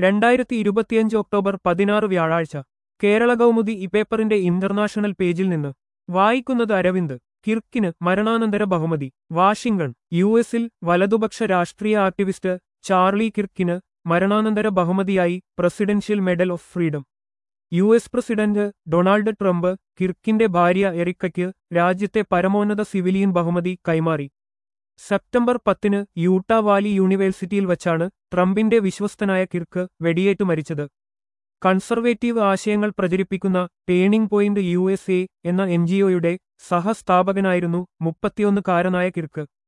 രണ്ടായിരത്തി ഇരുപത്തിയഞ്ച് ഒക്ടോബർ പതിനാറ് വ്യാഴാഴ്ച കേരള കൗമുദി ഇപേപ്പറിന്റെ ഇന്റർനാഷണൽ പേജിൽ നിന്ന് വായിക്കുന്നത് അരവിന്ദ് കിർക്കിന് മരണാനന്തര ബഹുമതി വാഷിംഗ്ടൺ യു എസിൽ വലതുപക്ഷ രാഷ്ട്രീയ ആക്ടിവിസ്റ്റ് ചാർലി കിർക്കിന് മരണാനന്തര ബഹുമതിയായി presidential medal of freedom U S president Donald Trump കിർക്കിന്റെ ഭാര്യ എറിക്കയ്ക്ക് രാജ്യത്തെ പരമോന്നത സിവിലിയൻ ബഹുമതി കൈമാറി സെപ്റ്റംബർ പത്തിന് യൂട്ട വാലി യൂണിവേഴ്സിറ്റിയിൽ വച്ചാണ് ട്രംപിന്റെ വിശ്വസ്തനായ കിർക്ക് വെടിയേറ്റു മരിച്ചത് കൺസർവേറ്റീവ് ആശയങ്ങൾ പ്രചരിപ്പിക്കുന്ന turning point U S A എന്ന എൻജിഒയുടെ സഹസ്ഥാപകനായിരുന്നു മുപ്പത്തിയൊന്നുകാരനായ കിർക്ക്